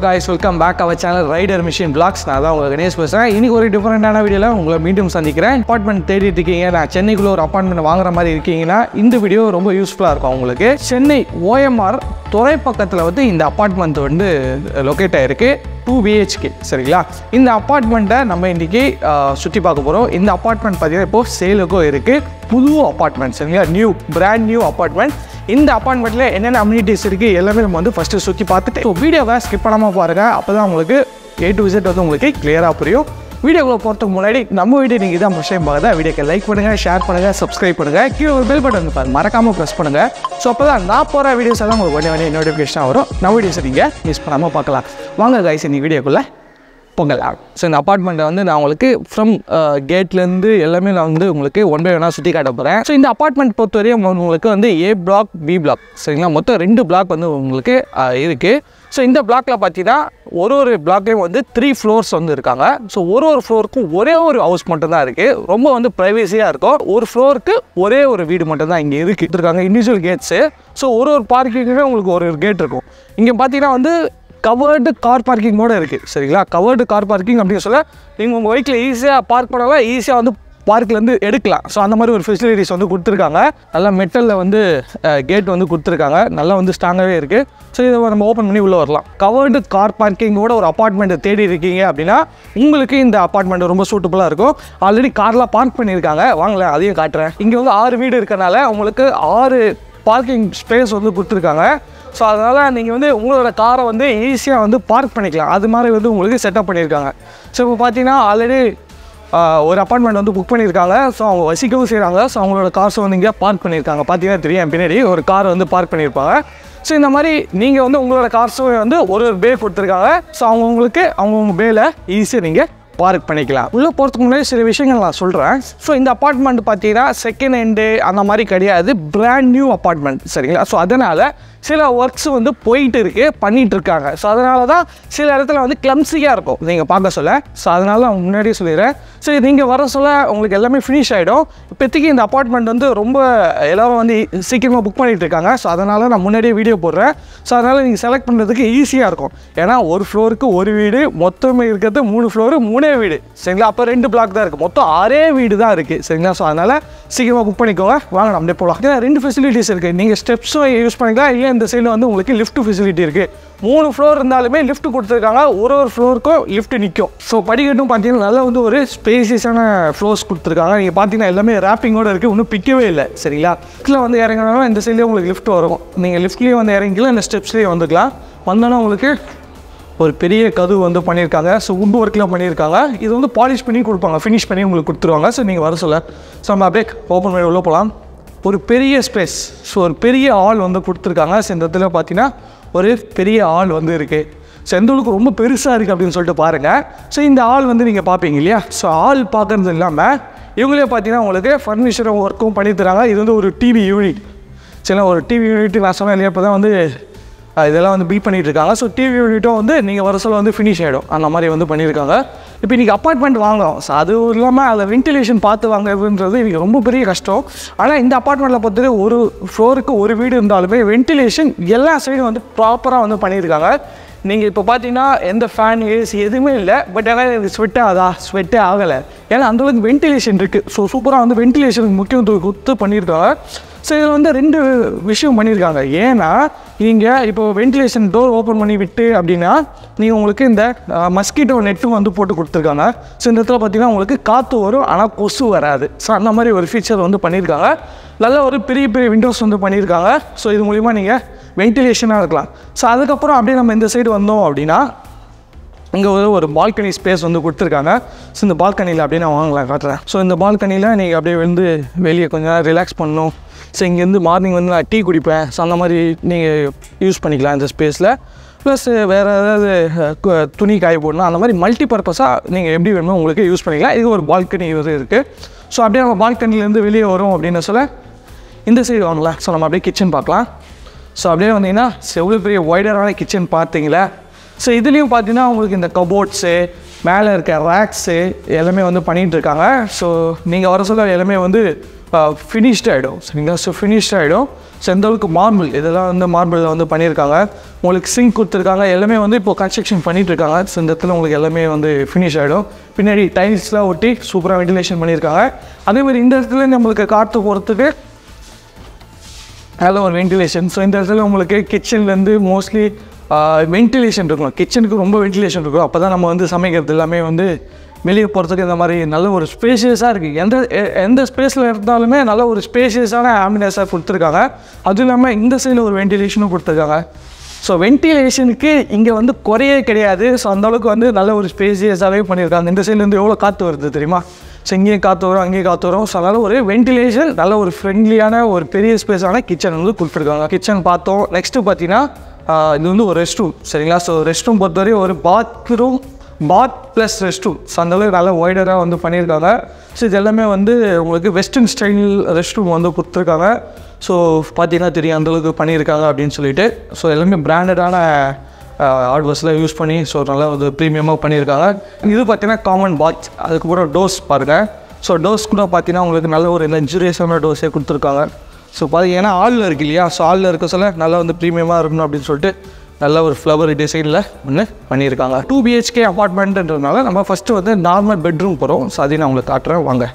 guys welcome back our channel rider mission vlogs நான் தான் உங்கள் கணேஷ் பேசுகிறேன் இன்னைக்கு ஒரு டிஃப்ரெண்டான வீடியோவில் உங்களை மீண்டும் சந்திக்கிறேன் அப்பார்ட்மெண்ட் தேடிட்டு இருக்கீங்க நான் சென்னைக்குள்ளே ஒரு அப்பார்ட்மெண்ட் வாங்குற மாதிரி இருக்கீங்கன்னா இந்த வீடியோ ரொம்ப யூஸ்ஃபுல்லாக இருக்கும் உங்களுக்கு சென்னை ஓஎம்ஆர் துறை பக்கத்தில் வந்து இந்த அப்பார்ட்மெண்ட் வந்து லொக்கேட் ஆகிருக்கு டூ பிஹெச்கே சரிங்களா இந்த அப்பார்ட்மெண்ட்டை நம்ம இன்றைக்கி சுற்றி பார்க்க போகிறோம் இந்த அப்பார்ட்மெண்ட் பார்த்தீங்கன்னா இப்போது சேலுக்கும் இருக்குது புது அப்பார்ட்மெண்ட் சரிங்களா நியூ பிராண்ட் நியூ அப்பார்ட்மெண்ட் இந்த அப்பார்ட்மெண்ட்டில் என்னென்ன அம்யூனிட்டிஸ் இருக்குது எல்லாமே நம்ம வந்து ஃபஸ்ட்டு சுற்றி பார்த்துட்டு ஸோ வீடியோவை ஸ்கிப் பண்ணாமல் பாருங்கள் அப்போ தான் உங்களுக்கு ஏ டு விசிட் வந்து உங்களுக்கு கிளியராக புரியும் வீடியோக்குள்ள போகிறதுக்கு முன்னாடி நம்ம வீடியோ நீங்கள் இதான் ஃபஸ்ட் டைம் பார்க்குதா வீடியோக்கு லைக் பண்ணுங்கள் ஷேர் பண்ணுங்கள் சப்ஸ்கிரைப் பண்ணுங்கள் கீழே ஒரு பெல் பட்டன் பாரு மறக்காமல் ப்ரெஸ் பண்ணுங்கள் ஸோ அப்போ தான் நான் போகிற வீடியோஸ் எல்லாம் உங்களுக்கு உடனே உடனே நோட்டிஃபிகேஷன் வரும் நம்ம வீடியோஸ் நீங்கள் மிஸ் பண்ணாமல் பார்க்கலாம் வாங்க கைஸ் இந்த வீடியோக்குள்ளே பொங்கல் ஸோ இந்த அப்பார்ட்மெண்ட்டை வந்து நான் உங்களுக்கு ஃப்ரம் கேட்லேருந்து எல்லாமே நான் வந்து உங்களுக்கு ஒன் பை ஒன்னாக சுற்றி காட்ட போகிறேன் ஸோ இந்த அப்பார்ட்மெண்ட் பொறுத்தவரையும் உங்களுக்கு வந்து ஏ பிளாக் பி பிளாக் சரிங்களா மொத்தம் ரெண்டு பிளாக் வந்து உங்களுக்கு இருக்குது ஸோ இந்த பிளாக்ல பார்த்தீங்கன்னா ஒரு ஒரு பிளாக்லேயும் வந்து த்ரீ ஃப்ளோர்ஸ் வந்து இருக்காங்க ஸோ ஒரு ஒரு ஃப்ளோருக்கும் ஒரே ஒரு ஹவுஸ் மட்டும் தான் இருக்குது ரொம்ப வந்து ப்ரைவேசியாக இருக்கும் ஒரு ஃப்ளோருக்கு ஒரே ஒரு வீடு மட்டும் தான் இங்கே இருக்குது இருக்காங்க இண்டிவிஜுவல் கேட்ஸு ஸோ ஒரு ஒரு பார்க்கிங்குமே உங்களுக்கு ஒரு ஒரு கேட் இருக்கும் இங்கே பார்த்தீங்கன்னா வந்து கவர்டு கார் பார்க்கிங்கோட இருக்குது சரிங்களா கவர்டு கார் பார்க்கிங் அப்படின்னு சொல்ல நீங்கள் உங்கள் பைக்கில் ஈஸியாக பார்க் பண்ணலாம் ஈஸியாக வந்து பார்க்லேருந்து எடுக்கலாம் ஸோ அந்த மாதிரி ஒரு ஃபெசிலிட்டிஸ் வந்து கொடுத்துருக்காங்க நல்லா மெட்டலில் வந்து கேட் வந்து கொடுத்துருக்காங்க நல்லா வந்து ஸ்ட்ராங்காகவே இருக்குது ஸோ இதை நம்ம ஓப்பன் பண்ணி உள்ளே வரலாம் கவர்டு கார் பார்க்கிங்கோட ஒரு அப்பார்ட்மெண்ட்டை தேடி இருக்கீங்க அப்படின்னா உங்களுக்கு இந்த அப்பார்ட்மெண்ட் ரொம்ப சூட்டபுளாக இருக்கும் ஆல்ரெடி கார்லாம் பார்க் பண்ணியிருக்காங்க வாங்கல அதையும் காட்டுறேன் இங்கே வந்து ஆறு வீடு இருக்கறனால உங்களுக்கு ஆறு பார்க்கிங் ஸ்பேஸ் வந்து கொடுத்துருக்காங்க ஸோ அதனால் நீங்கள் வந்து உங்களோட காரை வந்து ஈஸியாக வந்து பார்க் பண்ணிக்கலாம் அது மாதிரி வந்து உங்களுக்கு செட்டப் பண்ணியிருக்காங்க ஸோ இப்போ பார்த்தீங்கன்னா ஆல்ரெடி ஒரு அப்பார்ட்மெண்ட் வந்து புக் பண்ணியிருக்காங்க ஸோ அவங்க வசிக்கவும் செய்கிறாங்க ஸோ அவங்களோட கார்ஸை வந்து இங்கே பார்க் பண்ணியிருக்காங்க பார்த்தீங்கன்னா தெரியும் என் பின்னாடி ஒரு கார் வந்து பார்க் பண்ணியிருப்பாங்க ஸோ இந்த மாதிரி நீங்கள் வந்து உங்களோட கார்ஸும் வந்து ஒரு ஒரு பே கொடுத்துருக்காங்க ஸோ அவங்கவுங்களுக்கு அவங்கவுங்க பேல ஈஸியாக நீங்கள் பார்க் பண்ணிக்கலாம் உள்ளே போகிறதுக்கு முன்னாடி சில விஷயங்கள் நான் சொல்கிறேன் ஸோ இந்த அப்பார்ட்மெண்ட் பார்த்தீங்கன்னா செகண்ட் ஹேண்டு அந்த மாதிரி கிடையாது பிராண்ட் நியூ அப்பார்ட்மெண்ட் சரிங்களா ஸோ அதனால் சில ஒர்க்ஸ் வந்து போயிட்டு இருக்கு பண்ணிட்டு இருக்காங்க ஸோ அதனால தான் சில இடத்துல வந்து கிளம்ஸியாக இருக்கும் நீங்கள் பார்க்க சொல்ல ஸோ அதனால நான் முன்னாடியே சொல்லிடுறேன் சரி நீங்கள் வர சொல்ல உங்களுக்கு எல்லாமே ஃபினிஷ் ஆகிடும் இப்போதைக்கு இந்த அப்பார்ட்மெண்ட் வந்து ரொம்ப எல்லோரும் வந்து சீக்கிரமாக புக் பண்ணிட்டு இருக்காங்க ஸோ அதனால் நான் முன்னாடியே வீடியோ போடுறேன் ஸோ அதனால் நீங்கள் செலக்ட் பண்ணுறதுக்கு ஈஸியாக இருக்கும் ஏன்னா ஒரு ஃப்ளோருக்கு ஒரு வீடு மொத்தமே இருக்கிறது மூணு ஃப்ளோரு மூணே வீடு சரிங்களா அப்போ ரெண்டு பிளாக் தான் இருக்குது மொத்தம் ஆறே வீடு தான் இருக்குது சரிங்களா ஸோ அதனால் சீக்கிரமாக புக் பண்ணிக்கோங்க வாங்க நம்ம அப்படியே போகலாம் ஏன்னா ரெண்டு ஃபெசிலிட்டிஸ் இருக்குது நீங்கள் ஸ்டெப்ஸும் யூஸ் பண்ணிக்கலாம் இல்லை இந்த சைடில் வந்து உங்களுக்கு லிஃப்ட் ஃபெசிலிட்டி இருக்குது மூணு ஃப்ளோர் இருந்தாலுமே லிஃப்ட் கொடுத்துருக்காங்க ஒரு ஒரு ஃப்ளோருக்கும் லிஃப்ட் நிற்கும் ஸோ படிக்கட்டும் பார்த்தீங்கன்னா நல்லா வந்து ஒரு ஸ்பேசியஸான ஃப்ளோர்ஸ் கொடுத்துருக்காங்க நீங்கள் பார்த்தீங்கன்னா எல்லாமே ரேப்பிங்கோட இருக்குது இன்னும் பிக்கவே இல்லை சரிங்களா லிஃப்ட்டில் வந்து இறங்கினாலும் இந்த சைட்லேயே உங்களுக்கு லிஃப்ட் வரும் நீங்கள் லிஃப்ட்லேயே வந்து இறங்கிக்கலாம் இந்த ஸ்டெப்ஸ்லேயே வந்துக்கலாம் வந்தோன்னா உங்களுக்கு ஒரு பெரிய கதவு வந்து பண்ணியிருக்காங்க ஸோ உட் ஒர்க்கில் பண்ணியிருக்காங்க இது வந்து பாலிஷ் பண்ணி கொடுப்பாங்க ஃபினிஷ் பண்ணி உங்களுக்கு கொடுத்துருவாங்க ஸோ நீங்கள் வர சொல்ல ஸோ நம்ம அப்படியே ஓப்பன் பண்ணி உள்ளே போகலாம் ஒரு பெரிய ஸ்பேஸ் ஸோ ஒரு பெரிய ஆள் வந்து கொடுத்துருக்காங்க ஸோ இந்த இடத்துல பார்த்தீங்கன்னா ஒரு பெரிய ஆள் வந்து இருக்குது ஸோ எந்த அளவுக்கு ரொம்ப பெருசாக இருக்குது அப்படின்னு சொல்லிட்டு பாருங்கள் ஸோ இந்த ஆள் வந்து நீங்கள் பார்ப்பீங்க இல்லையா ஸோ ஆள் பார்க்குறது இல்லாமல் இவங்களே பார்த்தீங்கன்னா உங்களுக்கு ஃபர்னிச்சரும் ஒர்க்கும் பண்ணி தராங்க இது வந்து ஒரு டிவி யூனிட் சரிங்களா ஒரு டிவி யூனிட் நான் சொன்னேன் இல்லையா இப்போ தான் வந்து அஹ் இதெல்லாம் வந்து பீட் பண்ணிட்டு இருக்காங்க ஸோ டிவி யூனிட்டும் வந்து நீங்கள் வர சொல்ல வந்து ஃபினிஷ் ஆகிடும் அந்த மாதிரி வந்து பண்ணியிருக்காங்க இப்போ இன்றைக்கி அப்பார்ட்மெண்ட் வாங்கலாம் ஸோ அது இல்லாமல் அதில் வென்டிலேஷன் பார்த்து வாங்குறதுன்றது இன்றைக்கி ரொம்ப பெரிய கஷ்டம் ஆனால் இந்த அப்பார்ட்மெண்ட்டில் பொறுத்தவரை ஒரு ஃப்ளோருக்கு ஒரு வீடு இருந்தாலுமே வென்டிலேஷன் எல்லா சைடும் வந்து ப்ராப்பராக வந்து பண்ணியிருக்காங்க நீங்கள் இப்போ பார்த்தீங்கன்னா எந்த ஃபேன் ஏசி எதுவுமே இல்லை பட் ஆனால் எனக்கு ஸ்வெட் ஆகுதா ஸ்வெட்டே ஆகலை ஏன்னா அந்தளவுக்கு வென்டிலேஷன் இருக்குது ஸோ சூப்பராக வந்து வென்டிலேஷனுக்கு முக்கியத்துவம் கொடுத்து பண்ணியிருக்காங்க ஸோ இதில் வந்து ரெண்டு விஷயம் பண்ணியிருக்காங்க ஏன்னா நீங்கள் இப்போ வென்டிலேஷன் டோர் ஓப்பன் பண்ணி விட்டு அப்படின்னா நீங்கள் உங்களுக்கு இந்த மஸ்கிட்டோ நெட்டும் வந்து போட்டு கொடுத்துருக்காங்க ஸோ இந்த இடத்துல பார்த்தீங்கன்னா உங்களுக்கு காற்று வரும் ஆனால் கொசு வராது ஸோ அந்த மாதிரி ஒரு ஃபீச்சர் வந்து பண்ணியிருக்காங்க நல்ல ஒரு பெரிய பெரிய விண்டோஸ் வந்து பண்ணியிருக்காங்க ஸோ இது மூலிமா நீங்கள் வென்டிலேஷனாக இருக்கலாம் ஸோ அதுக்கப்புறம் அப்படியே நம்ம இந்த சைடு வந்தோம் அப்படின்னா இங்கே ஒரு ஒரு பால்கனி ஸ்பேஸ் வந்து கொடுத்துருக்காங்க ஸோ இந்த பால்கனியில் அப்படியே நான் வாங்கலாம் காட்டுறேன் ஸோ இந்த பால்கனியில் நீங்கள் அப்படியே வந்து வெளியே கொஞ்ச நேரம் ரிலாக்ஸ் பண்ணணும் ஸோ இங்கேருந்து மார்னிங் வந்து நான் டீ குடிப்பேன் ஸோ அந்த மாதிரி நீங்கள் யூஸ் பண்ணிக்கலாம் இந்த ஸ்பேஸில் ப்ளஸ் வேறு ஏதாவது அஹ், கு- துணி காய போடணும் அந்த மாதிரி மல்டி பர்பஸாக நீங்கள் எப்படி வேணுமோ உங்களுக்கு யூஸ் பண்ணிக்கலாம் இது ஒரு பால்கனி இது இருக்குது ஸோ அப்படியே நம்ம பால்கனிலேருந்து வெளியே வரும் அப்படின்னு சொல்ல இந்த சைடு வாங்கலாம் ஸோ நம்ம அப்படியே கிச்சன் பார்க்கலாம் ஸோ அப்படியே வந்தீங்கன்னா எவ்வளோ பெரிய ஒய்டரான கிச்சன் பார்த்தீங்களா ஸோ இதுலேயும் பார்த்தீங்கன்னா உங்களுக்கு இந்த கபோர்ட்ஸு மேலே இருக்க ரேக்ஸு எல்லாமே வந்து பண்ணிகிட்டு இருக்காங்க ஸோ நீங்கள் வர சொல்ல எல்லாமே வந்து ஃபினிஷ்ட் ஆகிடும் சரிங்களா ஸோ ஃபினிஷ்ட் ஆகிடும் ஸோ எந்த அளவுக்கு மார்பிள் இதெல்லாம் வந்து மார்பிளில் வந்து பண்ணியிருக்காங்க உங்களுக்கு சிங்க் கொடுத்துருக்காங்க எல்லாமே வந்து இப்போ கன்ஸ்ட்ரக்ஷன் பண்ணிட்டு இருக்காங்க ஸோ இந்த இடத்துல உங்களுக்கு எல்லாமே வந்து ஃபினிஷ் ஆகிடும் பின்னாடி டைல்ஸ்லாம் ஒட்டி சூப்பராக வெண்டிலேஷன் பண்ணியிருக்காங்க அதே மாதிரி இந்த இடத்துல நம்மளுக்கு காற்று போகிறதுக்கு நல்ல ஒரு வென்டிலேஷன் ஸோ இந்த இடத்துல உங்களுக்கு கிச்சன்லேருந்து மோஸ்ட்லி வென்டிலேஷன் இருக்கும் கிச்சனுக்கு ரொம்ப வென்டிலேஷன் இருக்கும் அப்போ தான் நம்ம வந்து சமைக்கிறது எல்லாமே வந்து வெளியே போகிறதுக்கு இந்த மாதிரி நல்ல ஒரு ஸ்பேஷியஸாக இருக்குது எந்த எ- எந்த ஸ்பேஸில் இருந்தாலுமே நல்ல ஒரு ஸ்பேஷியஸான ஆம்பினஸாக கொடுத்துருக்காங்க அதுவும் இல்லாமல் இந்த சைடில் ஒரு வென்டிலேஷனும் கொடுத்துருக்காங்க ஸோ வென்டிலேஷனுக்கு இங்கே வந்து குறையே கிடையாது ஸோ அந்தளவுக்கு வந்து நல்ல ஒரு ஸ்பேசியஸாகவே பண்ணியிருக்காங்க இந்த சைட்லேருந்து எவ்வளோ காற்று வருது தெரியுமா ஸோ இங்கேயும் காற்று வரும் அங்கேயும் காற்று வரும் ஸோ அதனால் ஒரு வென்டிலேஷன் நல்ல ஒரு ஃப்ரெண்ட்லியான ஒரு பெரிய ஸ்பேஸான கிச்சன் வந்து கொடுத்துருக்காங்க கிச்சன் பார்த்தோம் நெக்ஸ்ட்டு பார்த்தீங்கன்னா ஆஹ், இது வந்து ஒரு ரெஸ்ட் ரூம் சரிங்களா ஸோ ரெஸ்ட் ரூம் பொறுத்தவரை ஒரு bathroom bath plus rest room so அந்தளவுக்கு நல்லா ஒய்டராக வந்து பண்ணியிருக்காங்க ஸோ இது எல்லாமே வந்து உங்களுக்கு வெஸ்டர்ன் ஸ்டைல் ரெஸ்ட் ரூம் வந்து கொடுத்துருக்காங்க ஸோ பார்த்தீங்கன்னா தெரியும் அந்தளவுக்கு பண்ணியிருக்காங்க அப்படின்னு சொல்லிட்டு ஸோ எல்லாமே பிராண்டடான ஹார்ட்வேர்ஸில் யூஸ் பண்ணி ஸோ நல்லா ஒரு ப்ரீமியமாக பண்ணியிருக்காங்க இது பார்த்தீங்கன்னா காமன் பாத் அதுக்கப்புறம் டோஸ் பாருங்கள் ஸோ டோஸ் கூட பார்த்தீங்கன்னா உங்களுக்கு நல்ல ஒரு லக்ஸுரியஸான டோஸே கொடுத்துருக்காங்க ஸோ பார்த்தீங்கன்னா ஆளில் இருக்கு இல்லையா ஸோ ஆளில் இருக்க சொல்ல நல்லா வந்து ப்ரீமியமாக இருக்கணும் அப்படின்னு சொல்லிட்டு நல்ல ஒரு ஃப்ளவர் டிசைனில் ஒன்று பண்ணியிருக்காங்க டூ பிஹெச்கே அப்பார்ட்மெண்ட்டுன்றதுனால நம்ம ஃபஸ்ட்டு வந்து நார்மல் பெட்ரூம் போகிறோம் ஸோ அதையும் நான் உங்களுக்கு காட்டுறேன் வாங்க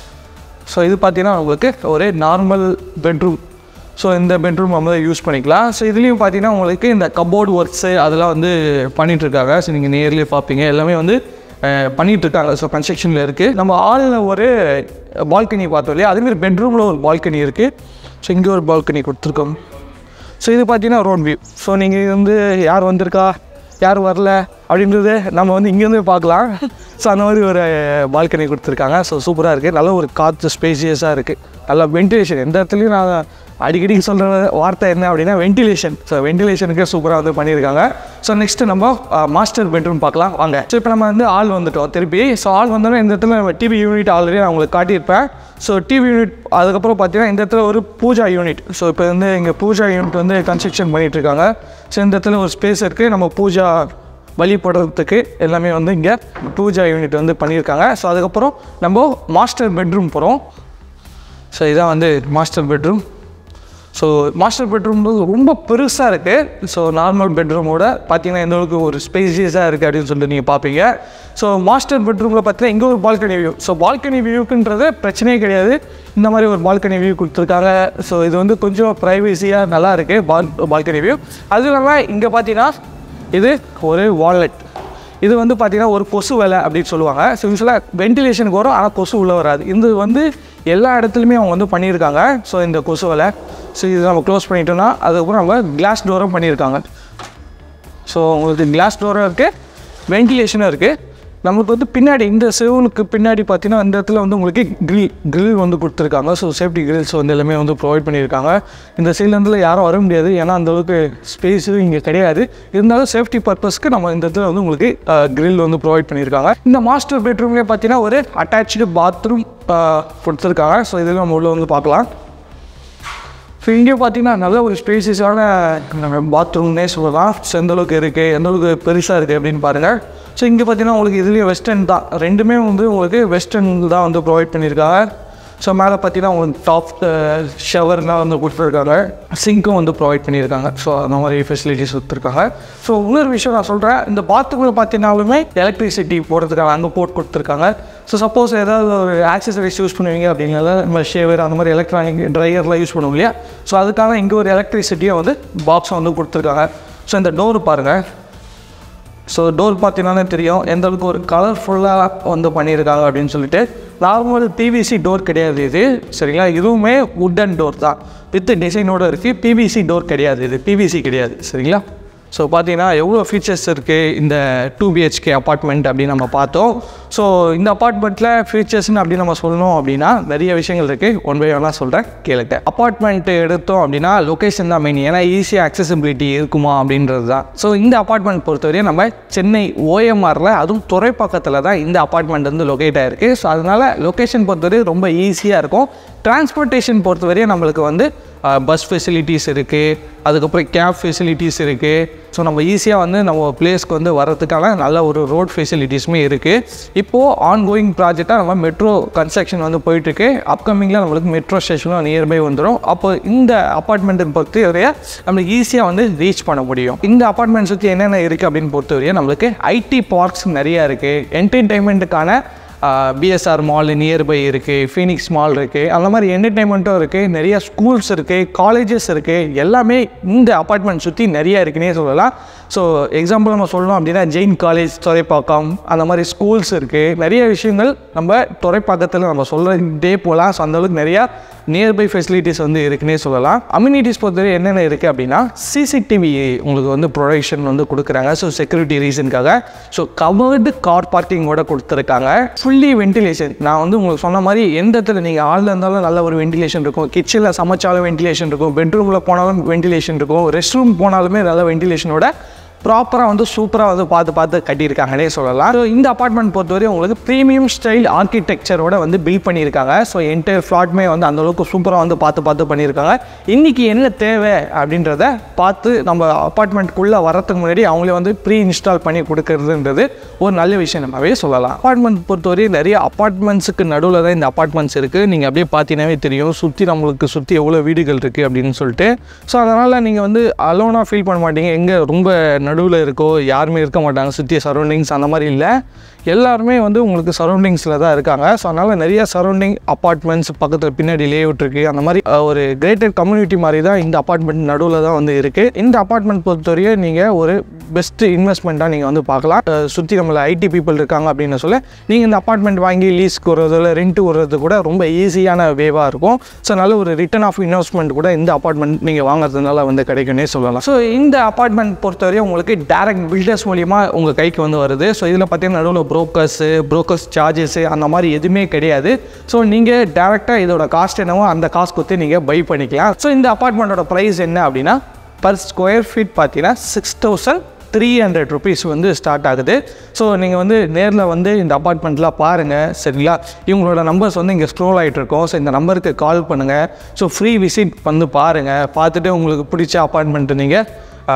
ஸோ இது பார்த்தீங்கன்னா உங்களுக்கு ஒரே நார்மல் பெட்ரூம் ஸோ இந்த பெட்ரூம் நம்ம யூஸ் பண்ணிக்கலாம் ஸோ இதுலேயும் பார்த்தீங்கன்னா உங்களுக்கு இந்த கபோர்டு ஒர்க்ஸு அதெல்லாம் வந்து பண்ணிட்டு இருக்காங்க ஸோ நீங்கள் நேர்லேயே பார்ப்பீங்க எல்லாமே வந்து அஹ், பண்ணிட்டு இருக்காங்க ஸோ கன்ஸ்ட்ரக்ஷனில் இருக்குது நம்ம ஹாலில் ஒரு பால்கனி பார்த்தோம் இல்லையா அதேமாதிரி பெட்ரூமில் ஒரு பால்கனி இருக்குது ஸோ இங்கே ஒரு பால்கனி கொடுத்துருக்கோம் ஸோ இது பார்த்தீங்கன்னா ரோட் வியூ ஸோ நீங்கள் வந்து யார் வந்திருக்கா யார் வரல அப்படின்றது நம்ம வந்து இங்கேருந்து பார்க்கலாம் ஸோ அந்த மாதிரி ஒரு பால்கனி கொடுத்துருக்காங்க ஸோ சூப்பராக இருக்குது நல்ல ஒரு காற்று ஸ்பேசியஸாக இருக்குது நல்ல வென்டிலேஷன் எந்த இடத்துலையும் நான் அடிக்கடி சொல்கிற வார்த்தை என்ன அப்படின்னா வென்டிலேஷன் ஸோ வென்டிலேஷனுக்கு சூப்பராக வந்து பண்ணியிருக்காங்க ஸோ நெக்ஸ்ட்டு நம்ம மாஸ்டர் பெட்ரூம் பார்க்கலாம் வாங்க ஸோ இப்போ நம்ம வந்து ஆள் வந்துட்டோம் திருப்பி ஸோ ஆள் வந்தோடனே இந்த இடத்துல நம்ம டிவி யூனிட் ஆல்ரெடி நான் உங்களுக்கு காட்டியிருப்பேன் ஸோ டிவி யூனிட் அதுக்கப்புறம் பார்த்தீங்கன்னா இந்த இடத்துல ஒரு பூஜா யூனிட் ஸோ இப்போ வந்து இங்கே பூஜா யூனிட் வந்து கன்ஸ்ட்ரக்ஷன் பண்ணிட்டு இருக்காங்க ஸோ இந்த இடத்துல ஒரு ஸ்பேஸ் இருக்குது நம்ம பூஜா வழிபடுறதுக்கு எல்லாமே வந்து இங்கே பூஜா யூனிட் வந்து பண்ணியிருக்காங்க ஸோ அதுக்கப்புறம் நம்ம மாஸ்டர் பெட்ரூம் போகிறோம் ஸோ இதான் வந்து master bedroom so master bedroom ரொம்ப பெருசாக இருக்குது ஸோ நார்மல் பெட்ரூமோட பார்த்தீங்கன்னா எந்த அளவுக்கு ஒரு ஸ்பேசியஸாக இருக்குது அப்படின்னு சொல்லிட்டு நீங்கள் பார்ப்பீங்க ஸோ மாஸ்டர் பெட்ரூமில் பார்த்தீங்கன்னா இங்கே ஒரு பால்கனி வியூ ஸோ பால்கனி வியூக்குன்றது பிரச்சனையே கிடையாது இந்த மாதிரி ஒரு பால்கனி வியூ கொடுத்துருக்காங்க ஸோ இது வந்து கொஞ்சம் ப்ரைவசியாக நல்லா இருக்குது பால் பால்கனி வியூ அதுவும் இல்லாமல் இங்கே பார்த்தீங்கன்னா இது ஒரு வாலெட் இது வந்து பார்த்தீங்கன்னா ஒரு கொசு வேலை அப்படின்னு சொல்லுவாங்க ஸோ யூஸ்வலாக வென்டிலேஷனுக்கு வரும் ஆனால் கொசு உள்ளே வராது இது வந்து எல்லா இடத்துலையுமே அவங்க வந்து பண்ணியிருக்காங்க ஸோ இந்த கொசு வேலை ஸோ இது நம்ம க்ளோஸ் பண்ணிட்டோம்னா அதுக்கப்புறம் நம்ம கிளாஸ் டோரும் பண்ணியிருக்காங்க ஸோ உங்களுக்கு கிளாஸ் டோரும் இருக்குது வென்டிலேஷனும் இருக்குது நமக்கு வந்து பின்னாடி இந்த செவனுக்கு பின்னாடி பார்த்தீங்கன்னா இந்த இடத்துல வந்து உங்களுக்கு grill grill வந்து கொடுத்துருக்காங்க ஸோ சேஃப்டி கிரில்ஸ் வந்து எல்லாமே வந்து ப்ரொவைட் பண்ணியிருக்காங்க இந்த சைட்லேருந்துல யாரும் வர முடியாது ஏன்னா அந்த அளவுக்கு ஸ்பேஸும் இங்கே கிடையாது இருந்தாலும் சேஃப்டி பர்பஸ்க்கு நம்ம இந்த இடத்துல வந்து உங்களுக்கு grill வந்து ப்ரொவைட் பண்ணியிருக்காங்க இந்த மாஸ்டர் பெட்ரூம்லேயே பார்த்தீங்கன்னா ஒரு அட்டாச்சு பாத்ரூம் கொடுத்துருக்காங்க ஸோ இதில் நம்ம உள்ள வந்து பார்க்கலாம் ஸோ இங்கே பார்த்தீங்கன்னா நல்ல ஒரு ஸ்பேசியஸான பாத்ரூம்னே சொல்லலாம் ஸோ எந்த அளவுக்கு இருக்குது எந்த அளவுக்கு பெருசாக இருக்குது அப்படின்னு பாருங்கள் ஸோ இங்கே பார்த்தீங்கன்னா உங்களுக்கு இதுலேயே வெஸ்டர்ன் தான் ரெண்டுமே வந்து உங்களுக்கு வெஸ்டர்ன் தான் வந்து ப்ரொவைட் பண்ணியிருக்காங்க ஸோ மேலே பார்த்தீங்கன்னா உங்களுக்கு டாப் ஷவர்லாம் வந்து கொடுத்துருக்காங்க சிங்க்கும் வந்து ப்ரொவைட் பண்ணியிருக்காங்க ஸோ அந்த மாதிரி ஃபெசிலிட்டிஸ் கொடுத்துருக்காங்க ஸோ இன்னொரு விஷயம் நான் சொல்கிறேன் இந்த பாத்ரூமில் பார்த்தீங்கன்னாலுமே எலக்ட்ரிசிட்டி போடுறதுக்காக அங்கே போட்டு கொடுத்துருக்காங்க ஸோ சப்போஸ் ஏதாவது ஒரு ஆக்சசரிஸ் யூஸ் பண்ணுவீங்க அப்படிங்கிறத நம்ம ஷேவர் அந்த மாதிரி எலக்ட்ரானிக் ட்ரையர்லாம் யூஸ் பண்ணுவோம் இல்லையா ஸோ அதுக்காக இங்கே ஒரு எலக்ட்ரிசிட்டியை வந்து பாக்ஸை வந்து கொடுத்துருக்காங்க ஸோ இந்த டோர் பாருங்கள் ஸோ டோர் பார்த்தீங்கன்னா தெரியும் எந்த அளவுக்கு ஒரு கலர்ஃபுல்லாக வந்து பண்ணியிருக்காங்க அப்படின்னு சொல்லிட்டு நார்மல் பிவிசி டோர் கிடையாது இது சரிங்களா இதுவுமே வுட்டன் டோர் தான் வித் டிசைனோட இருக்குது பிவிசி டோர் கிடையாது இது பிவிசி கிடையாது சரிங்களா ஸோ பார்த்தீங்கன்னா எவ்வளோ ஃபீச்சர்ஸ் இருக்குது இந்த டூ பிஹெச்கே அப்பார்ட்மெண்ட் அப்படின்னு நம்ம பார்த்தோம் ஸோ இந்த அப்பார்ட்மெண்ட்டில் ஃபீச்சர்ஸ்னு அப்படி நம்ம சொல்லணும் அப்படின்னா நிறைய விஷயங்கள் இருக்குது ஒன் பை ஒன்னாக சொல்கிறேன் கேளுங்க அப்பார்ட்மெண்ட் எடுத்தோம் அப்படின்னா லொக்கேஷன் தான் மெயின் ஏன்னா ஈஸியாக அக்சசிபிலிட்டி இருக்குமா அப்படின்றது தான் ஸோ இந்த அப்பார்ட்மெண்ட் பொறுத்தவரையும் நம்ம சென்னை ஓஎம்ஆரில் அதுவும் துறைப்பாக்கத்தில் தான் இந்த அப்பார்ட்மெண்ட் வந்து லொக்கேட் ஆகிருக்கு ஸோ அதனால் லொக்கேஷன் பொறுத்தவரை ரொம்ப ஈஸியாக இருக்கும் டிரான்ஸ்போர்ட்டேஷன் பொறுத்தவரையும் நம்மளுக்கு வந்து பஸ் ஃபெசிலிட்டிஸ் இருக்குது அதுக்கப்புறம் கேப் ஃபெசிலிட்டிஸ் இருக்குது ஸோ நம்ம ஈஸியாக வந்து நம்ம பிளேஸ்க்கு வந்து வர்றதுக்கான நல்ல ஒரு ரோட் ஃபெசிலிட்டிஸுமே இருக்குது இப்போது ஆன் கோயிங் ப்ராஜெக்டாக நம்ம மெட்ரோ கன்ஸ்ட்ரக்ஷன் வந்து போயிட்டுருக்கு அப்கமிங்கில் நம்மளுக்கு மெட்ரோ ஸ்டேஷனும் நியர்பை வந்துடும் அப்போ இந்த அப்பார்ட்மெண்ட்டை பொறுத்தவரைய நம்மளுக்கு ஈஸியாக வந்து ரீச் பண்ண முடியும் இந்த அப்பார்ட்மெண்ட் சுற்றி என்னென்ன இருக்குது அப்படின்னு பொறுத்தவரையும் நம்மளுக்கு ஐடி பார்க்ஸ் நிறையா இருக்குது என்டர்டெயின்மெண்ட்டுக்கான பிஎஸ்ஆர் மால் நியர்பை இருக்குது ஃபீனிக்ஸ் மால் இருக்குது அந்த மாதிரி என்டர்டைன்மெண்ட்டும் இருக்குது நிறைய ஸ்கூல்ஸ் இருக்குது காலேஜஸ் இருக்குது எல்லாமே இந்த அப்பார்ட்மெண்ட் சுற்றி நிறைய இருக்குன்னே சொல்லலாம் ஸோ எக்ஸாம்பிள் நம்ம சொல்லணும் அப்படின்னா ஜெயின் காலேஜ் துறைப்பாக்கம் அந்த மாதிரி ஸ்கூல்ஸ் இருக்குது நிறைய விஷயங்கள் நம்ம துறைப்பாக்கத்தில் நம்ம சொல்லிட்டே போகலாம் ஸோ அந்தளவுக்கு நிறையா நியர்பை ஃபெசிலிட்டிஸ் வந்து இருக்குன்னே சொல்லலாம் அம்யூனிட்டிஸ் பொறுத்தவரை என்னென்ன இருக்குது அப்படின்னா சிசிடிவி உங்களுக்கு வந்து ப்ரொடக்ஷன் வந்து கொடுக்குறாங்க ஸோ செக்யூரிட்டி ரீசனுக்காக ஸோ கவர்டு கார் பார்க்கிங்கோட கொடுத்துருக்காங்க ஃபுல்லி வென்டிலேஷன் நான் வந்து உங்களுக்கு சொன்ன மாதிரி எந்த இடத்துல நீங்கள் ஆளில் இருந்தாலும் நல்ல ஒரு வென்டிலேஷன் இருக்கும் கிச்சனில் சமைச்சாலும் வென்டிலேஷன் இருக்கும் பெட்ரூமில் போனாலும் வென்டிலேஷன் இருக்கும் ரெஸ்ட் ரூம் போனாலுமே நல்ல வென்டிலேஷனோட ப்ராப்பராக வந்து சூப்பராக வந்து பார்த்து பார்த்து கட்டியிருக்காங்கன்னே சொல்லலாம் ஸோ இந்த அப்பார்ட்மெண்ட் பொறுத்தவரை உங்களுக்கு ப்ரீமியம் ஸ்டைல் ஆர்கிடெக்சரோட வந்து பில்ட் பண்ணியிருக்காங்க ஸோ என்டையர் ஃப்ளாட்மே வந்து அந்தளவுக்கு சூப்பராக வந்து பார்த்து பார்த்து பண்ணியிருக்காங்க இன்றைக்கி என்ன தேவை அப்படின்றத பார்த்து நம்ம அப்பார்ட்மெண்ட்குள்ளே வரத்துக்கு முன்னாடி அவங்களே வந்து ப்ரீ இன்ஸ்டால் பண்ணி கொடுக்கறதுன்றது ஒரு நல்ல விஷயம் நம்மவே சொல்லலாம் அப்பார்ட்மெண்ட் பொறுத்தவரை நிறைய அப்பார்ட்மெண்ட்ஸுக்கு நடுவில் தான் இந்த அப்பார்ட்மெண்ட்ஸ் இருக்குது நீங்கள் அப்படியே பார்த்தீங்கன்னாவே தெரியும் சுற்றி நம்மளுக்கு சுற்றி எவ்வளோ வீடுகள் இருக்குது அப்படின்னு சொல்லிட்டு ஸோ அதனால் நீங்கள் வந்து அலோனாக ஃபீல் பண்ண மாட்டீங்க எங்கே ரொம்ப நடுவில் இருக்கோ யாருமே இருக்க மாட்டாங்க சுற்றி சரௌண்டிங்ஸ் அந்த மாதிரி இல்லை எல்லாருமே வந்து உங்களுக்கு சரௌண்டிங்ஸில் தான் இருக்காங்க ஸோ அதனால் நிறைய சரௌண்டிங் அப்பார்ட்மெண்ட்ஸ் பக்கத்தில் பின்னாடி லேஅவுட் இருக்குது அந்த மாதிரி அஹ், ஒரு கிரேட்டர் கம்யூனிட்டி மாதிரி தான் இந்த அப்பார்ட்மெண்ட் நடுவில் தான் வந்து இருக்குது இந்த அப்பார்ட்மெண்ட் பொறுத்தவரையும் நீங்கள் ஒரு பெஸ்ட்டு இன்வெஸ்ட்மெண்ட்டாக நீங்கள் வந்து பார்க்கலாம் சுற்றி நம்மள ஐடி பீப்புள் இருக்காங்க அப்படின்னு சொல்ல நீங்கள் இந்த அப்பார்ட்மெண்ட் வாங்கி லீஸ்க்கு வர்றதோ இல்லை ரெண்ட்டு வர்றது கூட ரொம்ப ஈஸியான வேவாக இருக்கும் ஸோ நல்ல ஒரு ரிட்டர்ன் ஆஃப் இன்வெஸ்ட்மெண்ட் கூட இந்த அப்பார்ட்மெண்ட் நீங்கள் வாங்குறதுனால வந்து கிடைக்கும்னே சொல்லலாம் ஸோ இந்த அப்பார்ட்மெண்ட் பொறுத்தவரையும் உங்களுக்கு டேரக்ட் பில்டர்ஸ் மூலிமா உங்கள் கைக்கு வந்து வருது ஸோ இதில் பார்த்தீங்கன்னா நடுவில் ப்ரோக்கர்ஸு ப்ரோக்கர்ஸ் சார்ஜஸ்ஸு அந்த மாதிரி எதுவுமே கிடையாது ஸோ நீங்கள் டேரெக்டாக இதோட காஸ்ட் என்னவோ அந்த காசு கொடுத்து நீங்கள் பை பண்ணிக்கலாம் ஸோ இந்த அப்பார்ட்மெண்ட்டோட ப்ரைஸ் என்ன அப்படின்னா பர் ஸ்கொயர் ஃபீட் பார்த்தீங்கன்னா six thousand three hundred rupees வந்து ஸ்டார்ட் ஆகுது ஸோ நீங்கள் வந்து நேரில் வந்து இந்த அப்பார்ட்மெண்ட்லாம் பாருங்கள் சரிங்களா இவங்களோட நம்பர்ஸ் வந்து இங்கே ஸ்க்ரோல் ஆகிட்டு இருக்கோம் ஸோ இந்த நம்பருக்கு கால் பண்ணுங்கள் ஸோ ஃப்ரீ விசிட் வந்து பாருங்கள் பார்த்துட்டு உங்களுக்கு பிடிச்ச அப்பார்ட்மெண்ட்டு நீங்கள்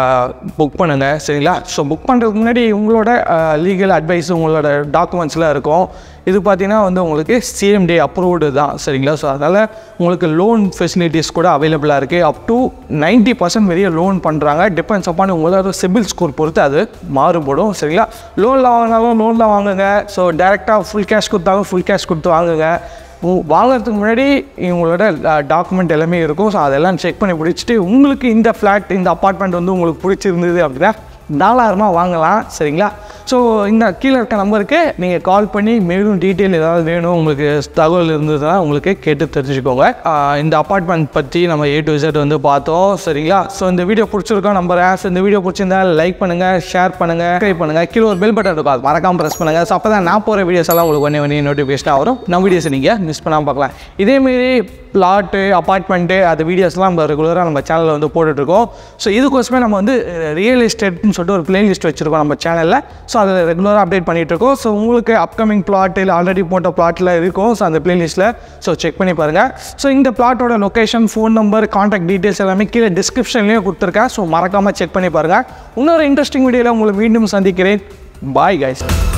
புக் பண்ணுங்கள் சரிங்களா ஸோ புக் பண்ணுறதுக்கு முன்னாடி உங்களோட லீகல் அட்வைஸ் உங்களோட டாக்குமெண்ட்ஸ்லாம் இருக்கும் இது பார்த்தீங்கன்னா வந்து உங்களுக்கு சிஎம்டி அப்ரூவ்டு தான் சரிங்களா ஸோ அதனால் உங்களுக்கு லோன் ஃபெசிலிட்டிஸ் கூட அவைலபிளாக இருக்குது அப் டு நைன்ட்டி பர்சன்ட் வரையும் லோன் பண்ணுறாங்க டிபெண்ட்ஸ் அப்பான் உங்களோட சிபில் ஸ்கோர் பொறுத்து அது மாறுபடும் சரிங்களா லோனில் வாங்கினாலும் லோனில் வாங்குங்க ஸோ டேரெக்டாக ஃபுல் கேஷ் கொடுத்தாலும் ஃபுல் கேஷ் கொடுத்து வாங்குங்க உ- வாங்குறதுக்கு முன்னாடி இவங்களோட டாக்குமெண்ட் எல்லாமே இருக்கும் ஸோ அதெல்லாம் செக் பண்ணி பிடிச்சிட்டு உங்களுக்கு இந்த ஃப்ளாட் இந்த அப்பார்ட்மெண்ட் வந்து உங்களுக்கு பிடிச்சிருந்தது அப்படின்னா தாராளமாக வாங்கலாம் சரிங்களா ஸோ இந்த கீழே இருக்க நம்பருக்கு நீங்கள் கால் பண்ணி மேலும் டீட்டெயில் ஏதாவது வேணும் உங்களுக்கு தகவல் இருந்ததுன்னா உங்களுக்கு கேட்டு தெரிஞ்சுக்கோங்க ஆஹ் இந்த அப்பார்ட்மெண்ட் பற்றி நம்ம ஏ டு Z வந்து பார்த்தோம் சரிங்களா ஸோ இந்த வீடியோ பிடிச்சிருக்கோம் நம்புறேன் ஸோ இந்த வீடியோ பிடிச்சிருந்தா லைக் பண்ணுங்கள் ஷேர் பண்ணுங்கள் சப்ஸ்கிரைப் பண்ணுங்கள் கீழே ஒரு பெல் பட்டன் இருக்கும் அது மறக்காமல் ப்ரெஸ் பண்ணுங்கள் ஸோ அப்போ தான் நான் போகிற வீடியோஸ் எல்லாம் உங்களுக்கு ஒன்றே ஒன்றே நோட்டிஃபிகேஷன் வரும் நம்ம வீடியோஸை நீங்கள் மிஸ் பண்ணாமல் பார்க்கலாம் இதேமாரி பிளாட்டு அப்பார்ட்மெண்ட்டு அது வீடியோஸ்லாம் நம்ம ரெகுலராக நம்ம சேனலில் வந்து போட்டுட்ருக்கோம் ஸோ இதுக்கோசமே நம்ம வந்து ரியல் எஸ்டேட்னு சொல்லிட்டு ஒரு பிளேலிஸ்ட் வச்சுருக்கோம் நம்ம சேனலில் ஸோ அதை ரெகுலராக அப்டேட் பண்ணிகிட்டு இருக்கோம் ஸோ உங்களுக்கு அப்கமிங் பிளாட் இல்லை ஆல்ரெடி போட்ட பிளாட்டில் இருக்கும் ஸோ அந்த பிளேலிஸ்ட்டில் ஸோ செக் பண்ணி பாருங்கள் ஸோ இந்த பிளாட்டோட location phone number contact details எல்லாமே கீழே டிஸ்கிரிப்ஷன்லேயும் கொடுத்துருக்கேன் ஸோ மறக்காமல் செக் பண்ணி பாருங்கள் இன்னொரு இன்ட்ரெஸ்டிங் வீடியோவில் உங்களை மீண்டும் சந்திக்கிறேன் பாய் guys